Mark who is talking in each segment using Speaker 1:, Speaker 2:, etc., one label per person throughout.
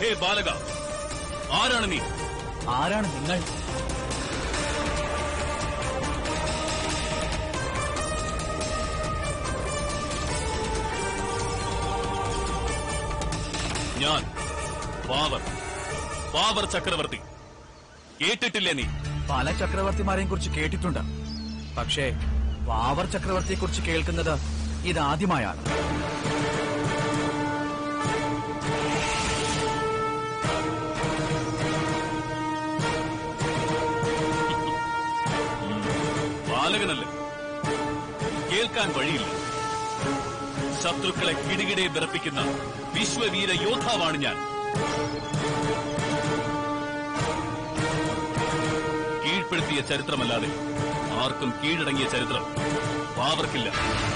Speaker 1: ഹേ ബാലക ആരാണ് നീ
Speaker 2: ആരാണ് നിങ്ങൾ
Speaker 1: ഞാൻ പാവർ പാവർ ചക്രവർത്തി കേട്ടിട്ടില്ലേ നീ
Speaker 2: പല ചക്രവർത്തിമാരെയും കുറിച്ച് കേട്ടിട്ടുണ്ട് പക്ഷേ വാവർ ചക്രവർത്തിയെ കുറിച്ച് കേൾക്കുന്നത് ഇതാദ്യമായാണ്
Speaker 1: ബാലകനല്ലേ കേൾക്കാൻ വഴിയില്ല ശത്രുക്കളെ കിടുകിടെ വിറപ്പിക്കുന്ന വിശ്വവീര യോദ്ധാവാണ് ഞാൻ കീഴ്പ്പെടുത്തിയ ചരിത്രമല്ലാതെ ആർക്കും കീഴടങ്ങിയ ചരിത്രം പാവർക്കില്ല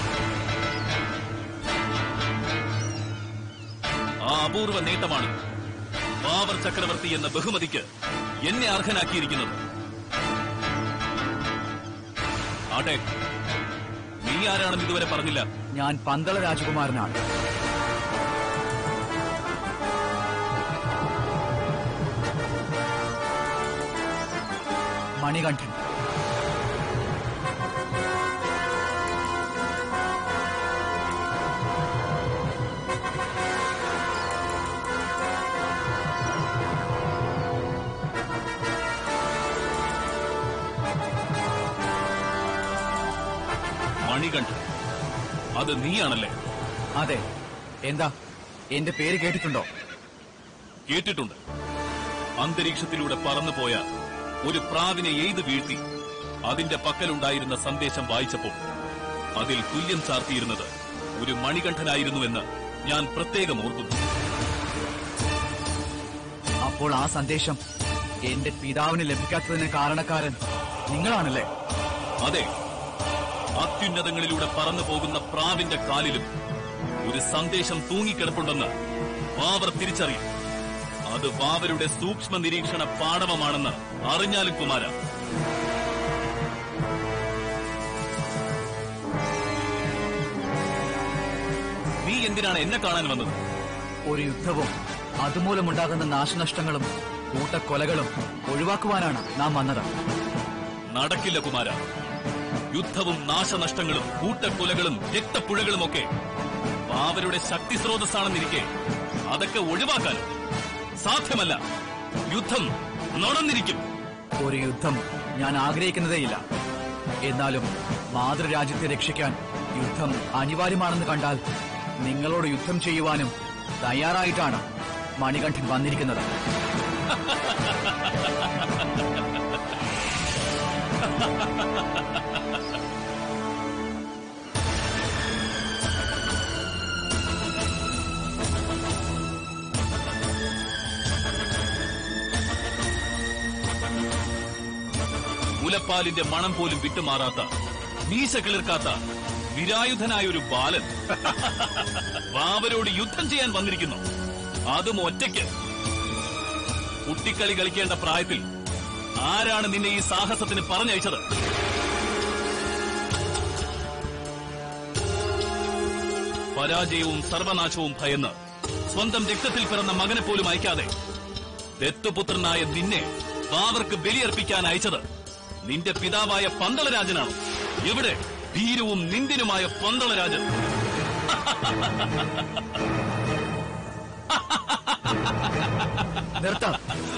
Speaker 1: ആ അപൂർവ നേട്ടമാണ് ബാബർ ചക്രവർത്തി എന്ന ബഹുമതിക്ക് എന്നെ അർഹനാക്കിയിരിക്കുന്നത് ആട്ടെ നീ ആരാണെന്ന് ഇതുവരെ പറഞ്ഞില്ല
Speaker 2: ഞാൻ പന്തള രാജകുമാരനാണ് മണികണ്ഠൻ
Speaker 1: മണികണ്ഠൻ അത് നീയാണല്ലേ
Speaker 2: അതെ എന്താ എന്റെ പേര് കേട്ടിട്ടുണ്ടോ
Speaker 1: കേട്ടിട്ടുണ്ട് അന്തരീക്ഷത്തിലൂടെ പറന്നുപോയ ഒരു പ്രാവിനെ എയ്ത് വീഴ്ത്തി അതിന്റെ പക്കലുണ്ടായിരുന്ന സന്ദേശം വായിച്ചപ്പോൾ അതിൽ തുല്യം ചാർത്തിയിരുന്നത് ഒരു മണികണ്ഠനായിരുന്നുവെന്ന് ഞാൻ പ്രത്യേകം ഓർക്കുന്നു
Speaker 2: അപ്പോൾ ആ സന്ദേശം എന്റെ പിതാവിന് ലഭിക്കാത്തതിന് കാരണക്കാരൻ നിങ്ങളാണല്ലേ
Speaker 1: അതെ അത്യുന്നതങ്ങളിലൂടെ പറന്നു പോകുന്ന പ്രാവിന്റെ കാലിലും ഒരു സന്ദേശം തൂങ്ങിക്കിടപ്പുണ്ടെന്ന് വാവർ തിരിച്ചറിയും അത് വാവരുടെ സൂക്ഷ്മ നിരീക്ഷണ പാടവമാണെന്ന് അറിഞ്ഞാലും കുമാര നീ എന്തിനാണ് എന്നെ കാണാൻ വന്നത്
Speaker 2: ഒരു യുദ്ധവും അതുമൂലമുണ്ടാകുന്ന നാശനഷ്ടങ്ങളും കൂട്ടക്കൊലകളും ഒഴിവാക്കുവാനാണ് നാം വന്നത്
Speaker 1: നടക്കില്ല കുമാര യുദ്ധവും നാശനഷ്ടങ്ങളും കൂട്ടക്കൊലകളും രക്തപ്പുഴകളുമൊക്കെ അവരുടെ ശക്തി സ്രോതസ്സാണെന്നിരിക്കെ അതൊക്കെ ഒഴിവാക്കാൻ സാധ്യമല്ല യുദ്ധം നടന്നിരിക്കും
Speaker 2: ഒരു യുദ്ധം ഞാൻ ആഗ്രഹിക്കുന്നതേയില്ല എന്നാലും മാതൃരാജ്യത്തെ രക്ഷിക്കാൻ യുദ്ധം അനിവാര്യമാണെന്ന് കണ്ടാൽ നിങ്ങളോട് യുദ്ധം ചെയ്യുവാനും തയ്യാറായിട്ടാണ് മണികണ്ഠൻ വന്നിരിക്കുന്നത്
Speaker 1: മുലപ്പാലിന്റെ മണം പോലും വിട്ടുമാറാത്ത മീശ കിളിർക്കാത്ത നിരായുധനായ ഒരു ബാലൻ വാവരോട് യുദ്ധം ചെയ്യാൻ വന്നിരിക്കുന്നു അതും ഒറ്റയ്ക്ക് കുട്ടിക്കളി കളിക്കേണ്ട പ്രായത്തിൽ ആരാണ് നിന്നെ ഈ സാഹസത്തിന് പറഞ്ഞയച്ചത് പരാജയവും സർവനാശവും ഭയന്ന് സ്വന്തം രക്തത്തിൽ പിറന്ന മകനെ പോലും അയക്കാതെ ദത്തുപുത്രനായ നിന്നെ വാവർക്ക് ബലിയർപ്പിക്കാൻ അയച്ചത് നിന്റെ പിതാവായ പന്തളരാജനാണ് എവിടെ ധീരവും നിന്ദിനുമായ പന്തളരാജൻ
Speaker 2: നിർത്താം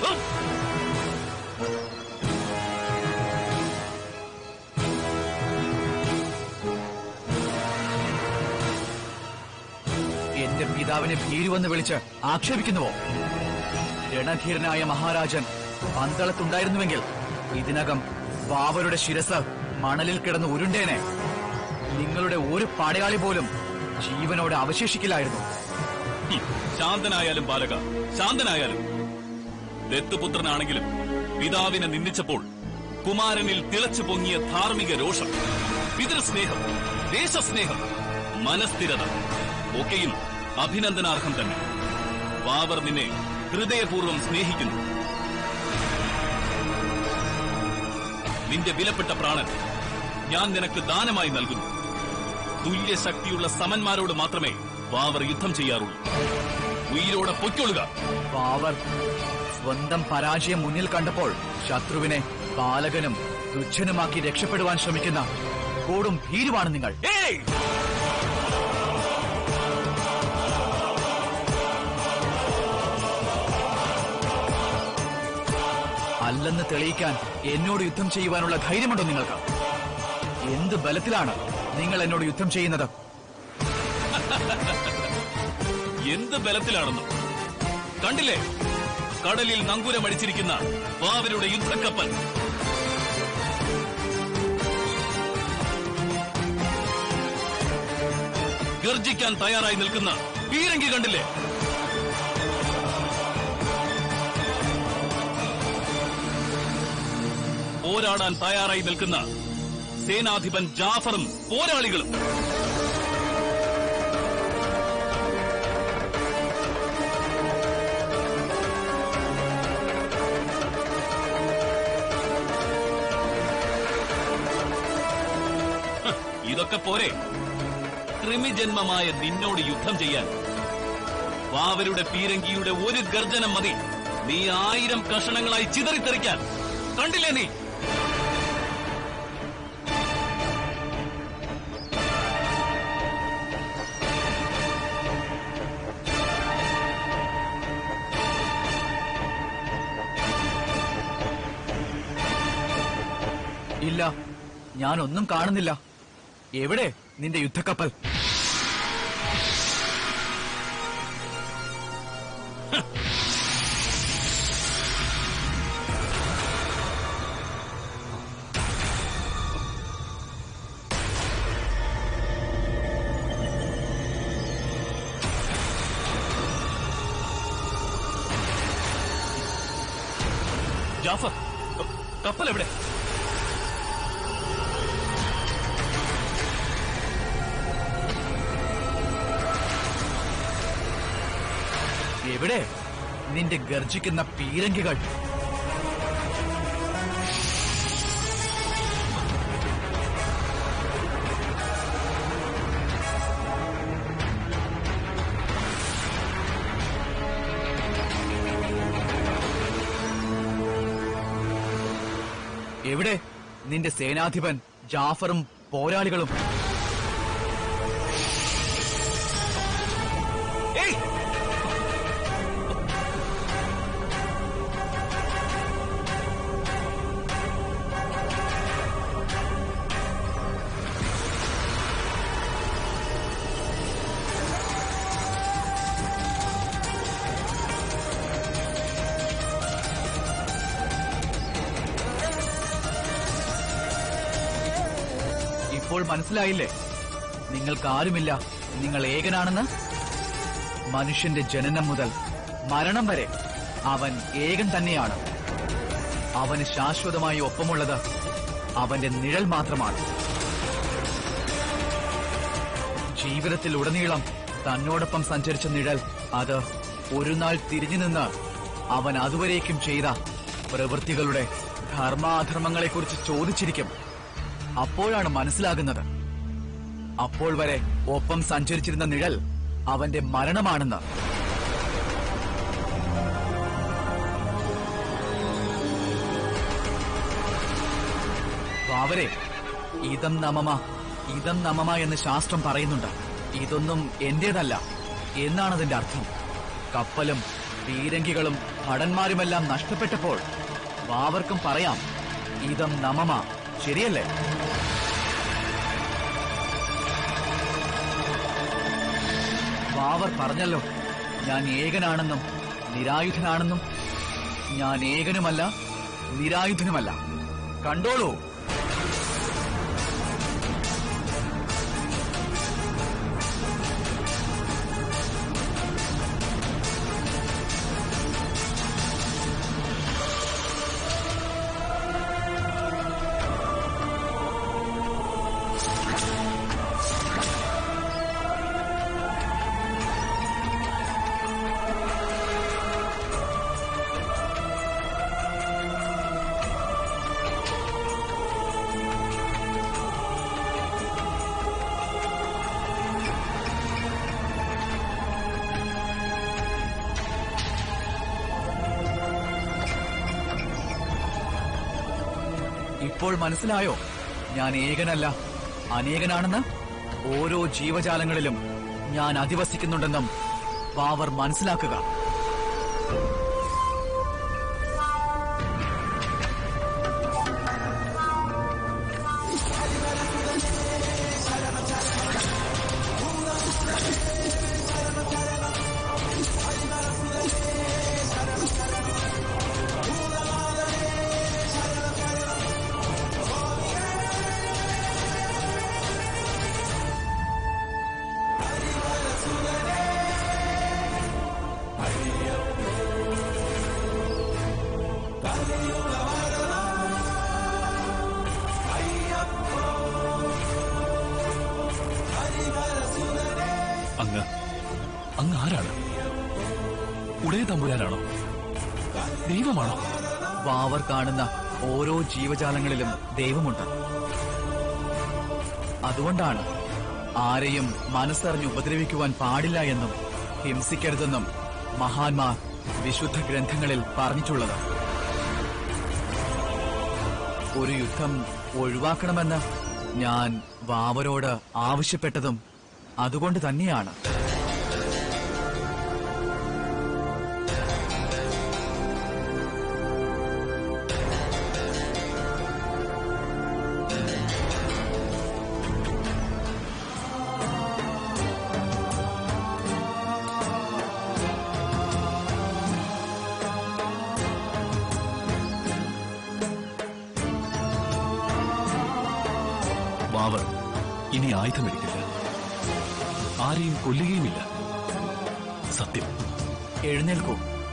Speaker 2: എന്റെ പിതാവിനെ ഭീരുവെന്ന് വിളിച്ച് ആക്ഷേപിക്കുന്നുവോ രണധീരനായ മഹാരാജൻ പന്തളത്തുണ്ടായിരുന്നുവെങ്കിൽ ഇതിനകം വാവരുടെ ശിരസ് മണലിൽ കിടന്ന് ഉരുണ്ടേനെ നിങ്ങളുടെ ഒരു പടയാളി പോലും ജീവനോടെ അവശേഷിക്കില്ലായിരുന്നു
Speaker 1: ഹും, ശാന്തനായാലും ബാലക ശാന്തനായാലും ദത്തുപുത്രനാണെങ്കിലും പിതാവിനെ നിന്ദിച്ചപ്പോൾ കുമാരനിൽ തിളച്ചു പൊങ്ങിയ ധാർമ്മിക രോഷം പിതൃസ്നേഹം ദേശസ്നേഹം മനസ്ഥിരത ഒക്കെയും അഭിനന്ദനാർഹം തന്നെ വാവർ നിന്നെ ഹൃദയപൂർവ്വം സ്നേഹിക്കുന്നു നിന്റെ വിലപ്പെട്ട പ്രാണൻ ഞാൻ നിനക്ക് ദാനമായി നൽകുന്നു തുല്യശക്തിയുള്ള സമന്മാരോട് മാത്രമേ വാവർ യുദ്ധം ചെയ്യാറുള്ളൂ ഉയിരോടെ പൊയ്ക്കൊള്ളുക
Speaker 2: പാവർ സ്വന്തം പരാജയം മുന്നിൽ കണ്ടപ്പോൾ ശത്രുവിനെ ബാലകനും തുച്ഛനുമാക്കി രക്ഷപ്പെടുവാൻ ശ്രമിക്കുന്ന കൂടും ഭീരുവാണ് നിങ്ങൾ
Speaker 1: ഏയ്
Speaker 2: അല്ലെന്ന് തെളിയിക്കാൻ എന്നോട് യുദ്ധം ചെയ്യുവാനുള്ള ധൈര്യമുണ്ടോ നിങ്ങൾക്ക് എന്ത് ബലത്തിലാണ് നിങ്ങൾ എന്നോട് യുദ്ധം ചെയ്യുന്നത്
Speaker 1: എന്ത് ബലത്തിലാണെന്നും കണ്ടില്ലേ കടലിൽ നങ്കൂരമടിച്ചിരിക്കുന്ന വാവരുടെ യുദ്ധക്കപ്പൽ ഗർജിക്കാൻ തയ്യാറായി നിൽക്കുന്ന പീരങ്കി കണ്ടില്ലേ പോരാടാൻ തയ്യാറായി നിൽക്കുന്ന സേനാധിപൻ ജാഫറും പോരാളികളും ഇതൊക്കെ പോരെ കൃമിജന്മമായ നിന്നോട് യുദ്ധം ചെയ്യാൻ വാവരുടെ പീരങ്കിയുടെ ഒരു ഗർജനം മതി നീ ആയിരം കഷണങ്ങളായി ചിതറിത്തെറിക്കാൻ കണ്ടില്ലേ നീ
Speaker 2: ഇല്ല ഞാനൊന്നും കാണുന്നില്ല എവിടെ നിന്റെ യുദ്ധക്കപ്പൽ
Speaker 1: ജാഫർ കപ്പൽ എവിടെ
Speaker 2: എവിടെ നിന്റെ ഗർജിക്കുന്ന പീരങ്കികൾ എവിടെ നിന്റെ സേനാധിപൻ ജാഫറും പോരാളികളും
Speaker 1: ഏയ്
Speaker 2: ഇപ്പോൾ മനസ്സിലായില്ലേ നിങ്ങൾക്ക് ആരുമില്ല നിങ്ങൾ ഏകനാണെന്ന് മനുഷ്യന്റെ ജനനം മുതൽ മരണം വരെ അവൻ ഏകൻ തന്നെയാണ് അവന് ശാശ്വതമായി ഒപ്പമുള്ളത് അവന്റെ നിഴൽ മാത്രമാണ് ജീവിതത്തിൽ ഉടനീളം തന്നോടൊപ്പം സഞ്ചരിച്ച നിഴൽ അത് ഒരു നാൾ തിരിഞ്ഞു നിന്ന് അവൻ അതുവരേക്കും ചെയ്ത പ്രവൃത്തികളുടെ ധർമാധർമ്മങ്ങളെക്കുറിച്ച് ചോദിച്ചിരിക്കും അപ്പോഴാണ് മനസ്സിലാകുന്നത് അപ്പോൾ വരെ ഒപ്പം സഞ്ചരിച്ചിരുന്ന നിഴൽ അവന്റെ മരണമാണെന്ന് വാവരെ ഇതം നമമ ഇതം നമമ എന്ന് ശാസ്ത്രം പറയുന്നുണ്ട് ഇതൊന്നും എന്റേതല്ല എന്നാണ് അതിന്റെ അർത്ഥം കപ്പലും പീരങ്കികളും ഭടന്മാരുമെല്ലാം നഷ്ടപ്പെട്ടപ്പോൾ വാവർക്കും പറയാം ഇതം നമമ ശരിയല്ലേ വാവർ പറഞ്ഞല്ലോ ഞാൻ ഏകനാണെന്നും നിരായുധനാണെന്നും ഞാൻ ഏകനുമല്ല നിരായുധനുമല്ല കണ്ടോളൂ ഇപ്പോൾ മനസ്സിലായോ ഞാൻ ഏകനല്ല അനേകനാണെന്ന് ഓരോ ജീവജാലങ്ങളിലും ഞാൻ അധിവസിക്കുന്നുണ്ടെന്നും വാവർ മനസ്സിലാക്കുക
Speaker 1: അങ്ങ് അങ്ങ് ആരാണ് ഉടയ തമ്പുരാനാണോ ദൈവമാണോ
Speaker 2: വാവർ കാണുന്ന ഓരോ ജീവജാലങ്ങളിലും ദൈവമുണ്ട് അതുകൊണ്ടാണ് ആരെയും മനസ്സറിഞ്ഞ് ഉപദ്രവിക്കുവാൻ പാടില്ല എന്നും ഹിംസിക്കരുതെന്നും മഹാന്മാർ വിശുദ്ധ ഗ്രന്ഥങ്ങളിൽ പറഞ്ഞിട്ടുള്ളത് ഒരു യുദ്ധം ഒഴിവാക്കണമെന്ന് ഞാൻ വാവരോട് ആവശ്യപ്പെട്ടതും അതുകൊണ്ട് തന്നെയാണ്
Speaker 1: വാവർ ഇനി ആയുധമെടുക്കില്ല ആരെയും കൊല്ലുകയുമില്ല സത്യം
Speaker 2: എഴുന്നേൽക്കൂ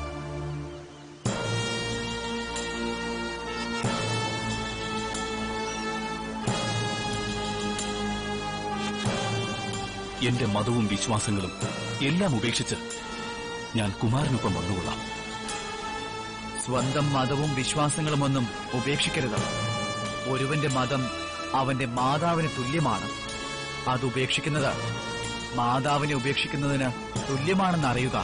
Speaker 1: എന്റെ മതവും വിശ്വാസങ്ങളും എല്ലാം ഉപേക്ഷിച്ച് ഞാൻ കുമാരനൊപ്പം വന്നുകൊള്ളാം
Speaker 2: സ്വന്തം മതവും വിശ്വാസങ്ങളുമൊന്നും ഉപേക്ഷിക്കരുത് ഒരുവന്റെ മതം അവന്റെ മാതാവിന് തുല്യമാണ് അത് ഉപേക്ഷിക്കുന്നത് മാതാവിനെ ഉപേക്ഷിക്കുന്നതിന് തുല്യമാണെന്ന് അറിയുക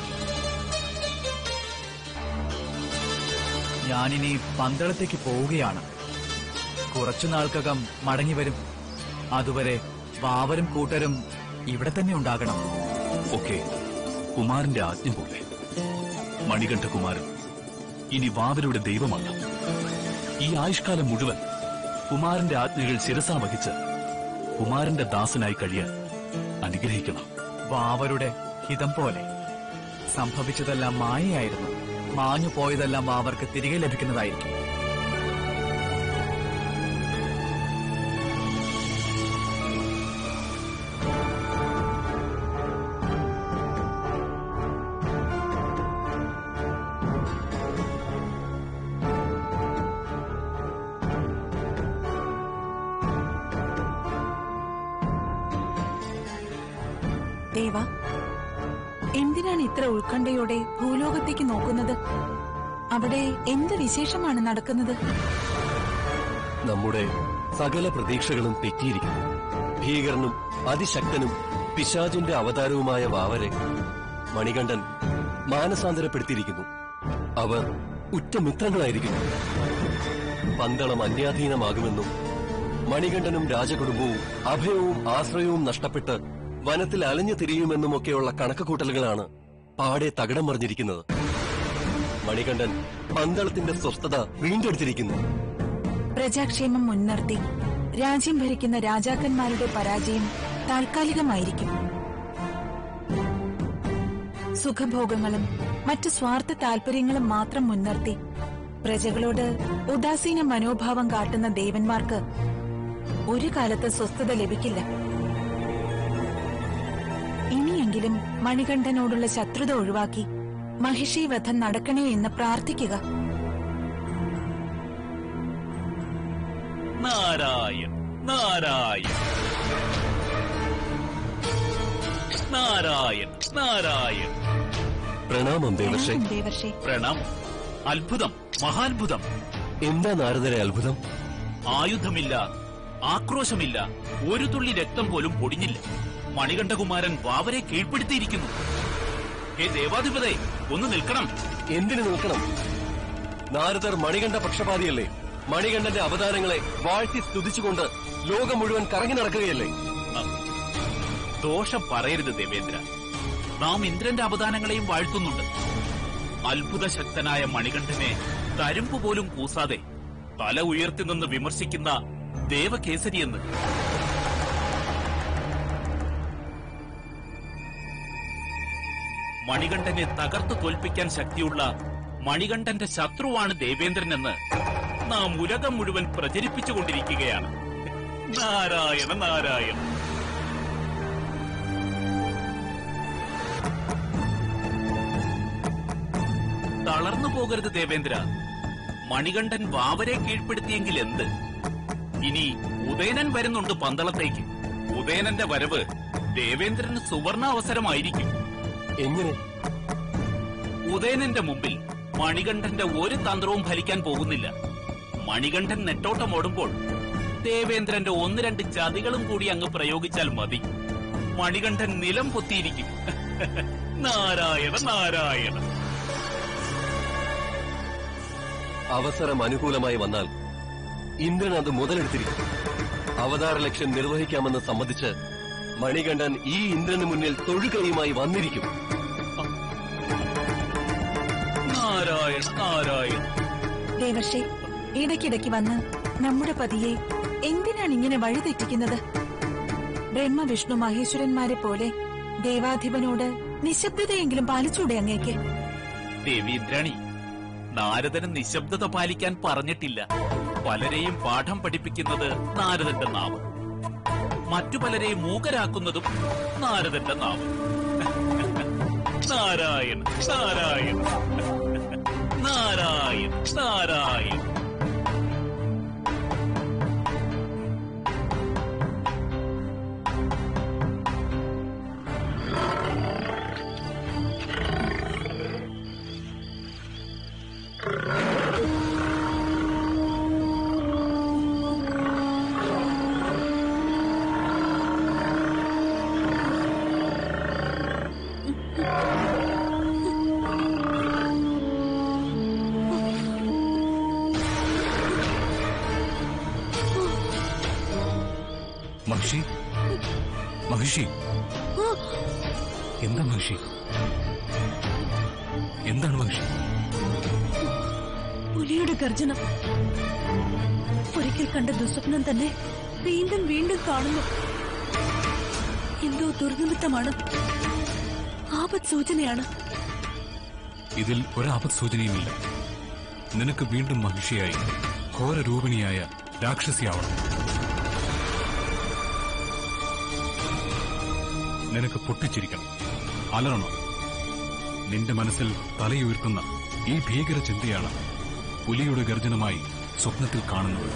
Speaker 2: ഞാനിനി പന്തളത്തേക്ക് പോവുകയാണ് കുറച്ചുനാൾക്കകം മടങ്ങി വരും അതുവരെ വാവരും കൂട്ടരും ഇവിടെ തന്നെ ഉണ്ടാകണം
Speaker 1: ഒക്കെ കുമാരന്റെ ആജ്ഞ പോലെ മണികണ്ഠ കുമാരൻ ഇനി വാവരുടെ ദൈവമാണ് ഈ ആയുഷ്കാലം മുഴുവൻ കുമാരന്റെ ആജ്ഞകൾ ശിരസാ വഹിച്ച് കുമാരന്റെ ദാസനായി കഴിയാൻ അനുഗ്രഹിക്കണം
Speaker 2: വാവരുടെ ഹിതം പോലെ സംഭവിച്ചതെല്ലാം മായയായിരുന്നു മാഞ്ഞു പോയതെല്ലാം വാവർക്ക് തിരികെ ലഭിക്കുന്നതായിരിക്കും
Speaker 3: ദേവ എന്തിനാണ് ഇത്ര ഉത്കണ്ഠയോടെ ഭൂലോകത്തേക്ക് നോക്കുന്നത് അവിടെ എന്ത് വിശേഷമാണ് നടക്കുന്നത്
Speaker 4: നമ്മുടെ സകല പ്രതീക്ഷകളും തെറ്റിയിരിക്കുന്നു ഭീകരനും അതിശക്തനും പിശാചിന്റെ അവതാരവുമായ വാവരെ മണികണ്ഠൻ മാനസാന്തരപ്പെടുത്തിയിരിക്കുന്നു അവർ ഉറ്റ മിത്രങ്ങളായിരിക്കുന്നു പന്തളം അന്യാധീനമാകുമെന്നും മണികണ്ഠനും രാജകുടുംബവും അഭയവും ആശ്രയവും നഷ്ടപ്പെട്ട് വനത്തിൽ അലഞ്ഞു തിരിയുമെന്നുമൊക്കെയുള്ള കണക്കുകൂട്ടലുകളാണ് പാടെ തകിടം മറിഞ്ഞിരിക്കുന്നത് മണികണ്ഠൻ പന്തളത്തിന്റെ സ്വസ്ഥത വീണ്ടെടുത്തിരിക്കുന്നു
Speaker 3: പ്രജാക്ഷേമം മുൻനിർത്തി രാജ്യം ഭരിക്കുന്ന രാജാക്കന്മാരുടെ പരാജയം താൽക്കാലികമായിരിക്കും സുഖഭോഗങ്ങളും മറ്റു സ്വാർത്ഥ താൽപര്യങ്ങളും മാത്രം മുൻനിർത്തി പ്രജകളോട് ഉദാസീന മനോഭാവം കാട്ടുന്ന ദേവന്മാർക്ക് ഒരു കാലത്ത് സ്വസ്ഥത ലഭിക്കില്ല ഇനിയെങ്കിലും മണികണ്ഠനോടുള്ള ശത്രുത ഒഴിവാക്കി മഹിഷി വധം നടക്കണേ എന്ന് പ്രാർത്ഥിക്കുക
Speaker 1: നാരായൺ നാരായൺ നാരായൺ നാരായൺ
Speaker 4: പ്രണാമം ദേവർഷേ
Speaker 3: പ്രണാമം ദേവർഷേ
Speaker 1: പ്രണാമം അത്ഭുതം മഹാത്ഭുതം
Speaker 4: എന്താ നാരദരെ അത്ഭുതം
Speaker 1: ആയുധമില്ല ആക്രോശമില്ല ഒരു തുള്ളി രക്തം പോലും പൊടിഞ്ഞില്ല മണികണ്ഠകുമാരൻ വാവരെ കീഴ്പ്പെടുത്തിയിരിക്കുന്നു ഹേ ദേവാധിപതേ ഒന്ന് നിൽക്കണം
Speaker 4: എന്തിനു നിൽക്കണം നാരദർ മണികണ്ഠ പക്ഷപാതിയല്ലേ മണികണ്ഠന്റെ അവതാരങ്ങളെ വാഴ്ത്തി സ്തുതിച്ചുകൊണ്ട് ലോകം മുഴുവൻ കറങ്ങി നടക്കുകയല്ലേ
Speaker 1: ദോഷം പറയരുത് ദേവേന്ദ്ര നാം ഇന്ദ്രന്റെ അവദാനങ്ങളെയും വാഴ്ത്തുന്നുണ്ട് അത്ഭുത ശക്തനായ മണികണ്ഠനെ തരുമ്പ് പോലും കൂസാതെ തല ഉയർത്തി നിന്ന് വിമർശിക്കുന്ന ദേവകേസരിയെന്ന് മണികണ്ഠനെ തകർത്തു തോൽപ്പിക്കാൻ ശക്തിയുള്ള മണികണ്ഠന്റെ ശത്രുവാണ് ദേവേന്ദ്രനെന്ന് നാം ഉലകം മുഴുവൻ പ്രചരിപ്പിച്ചുകൊണ്ടിരിക്കുകയാണ് നാരായണ നാരായണ തളർന്നു പോകരുത് ദേവേന്ദ്ര മണികണ്ഠൻ വാവരെ കീഴ്പ്പെടുത്തിയെങ്കിൽ എന്ത് ഇനി ഉദയനൻ വരുന്നുണ്ട് പന്തളത്തേക്ക് ഉദയനന്റെ വരവ് ദേവേന്ദ്രന് സുവർണ അവസരമായിരിക്കും
Speaker 4: എങ്ങനെ
Speaker 1: ഉദയനന്റെ മുമ്പിൽ മണികണ്ഠന്റെ ഒരു തന്ത്രവും ഫലിക്കാൻ പോകുന്നില്ല മണികണ്ഠൻ നെട്ടോട്ടം ഓടുമ്പോൾ ദേവേന്ദ്രന്റെ ഒന്ന് രണ്ട് ചതികളും കൂടി അങ്ങ് പ്രയോഗിച്ചാൽ മതി മണികണ്ഠൻ നിലം പൊത്തിയിരിക്കും നാരായണ നാരായണ
Speaker 4: അവസരം അനുകൂലമായി വന്നാൽ ഇന്ദ്രൻ അത് മുതലെടുത്തിരിക്കും അവതാര ലക്ഷ്യം നിർവഹിക്കാമെന്ന് സമ്മതിച്ച് മണികണ്ഠൻ ഈ ഇന്ദ്രന് മുന്നിൽ തൊഴുകൈയുമായി വന്നിരിക്കും
Speaker 1: നാരായണ നാരായണ
Speaker 3: ദേവർഷി ഇടയ്ക്കിടയ്ക്ക് വന്ന് നമ്മുടെ പതിയെ എന്തിനാണ് ഇങ്ങനെ വഴിതെറ്റിക്കുന്നത് ബ്രഹ്മ വിഷ്ണു മഹേശ്വരന്മാരെ പോലെ ദേവാധിപനോട് നിശബ്ദതയെങ്കിലും പാലിച്ചൂടെ അങ്ങേക്ക്
Speaker 1: ദേവീന്ദ്രാണി നാരദന് നിശബ്ദത പാലിക്കാൻ പറഞ്ഞിട്ടില്ല പലരെയും പാഠം പഠിപ്പിക്കുന്നത് നാരദന്റെ നാമം മറ്റു പലരെയും മൂകരാക്കുന്നതും നാരദന്റെ നാമം നാരായണ നാരായണ നാരായണ നാരായണ
Speaker 5: മഹിഷി മഹിഷി എന്താ മഹിഷി എന്താണ് മഹിഷി
Speaker 6: പുലിയുടെ ഗർജനം ഒരിക്കൽ കണ്ട ദുസ്വപ്നം തന്നെ വീണ്ടും വീണ്ടും കാണുന്നു എന്തോ ദുർനിമിത്തമാണ് ആപത് സൂചനയാണ്
Speaker 5: ഇതിൽ ഒരാപത് സൂചനയുമില്ല നിനക്ക് വീണ്ടും മഹിഷിയായി ഘോരരൂപിണിയായ രാക്ഷസിയാവണം നിനക്ക് പൊട്ടിച്ചിരിക്കണം അലറണം നിന്റെ മനസ്സിൽ തലയുയർത്തുന്ന ഈ ഭീകര ചിന്തയാണ് പുലിയുടെ ഗർജനമായി സ്വപ്നത്തിൽ കാണുന്നത്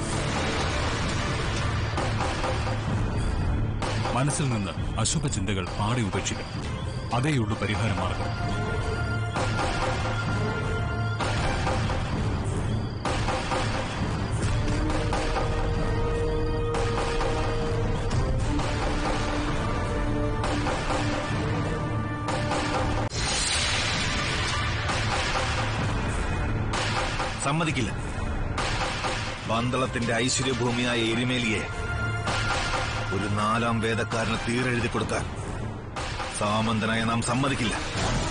Speaker 5: മനസ്സിൽ നിന്ന് അശുഭ ചിന്തകൾ പാടെ ഉപേക്ഷിക്കണം അതേയുള്ളൂ പരിഹാര മാർഗം
Speaker 7: സമ്മതിക്കില്ല പന്തളത്തിന്റെ ഐശ്വര്യഭൂമിയായ എരിമേലിയെ ഒരു നാലാം വേദക്കാരന് തീരെഴുതി കൊടുക്കാൻ സാമന്തനായ നാം സമ്മതിക്കില്ല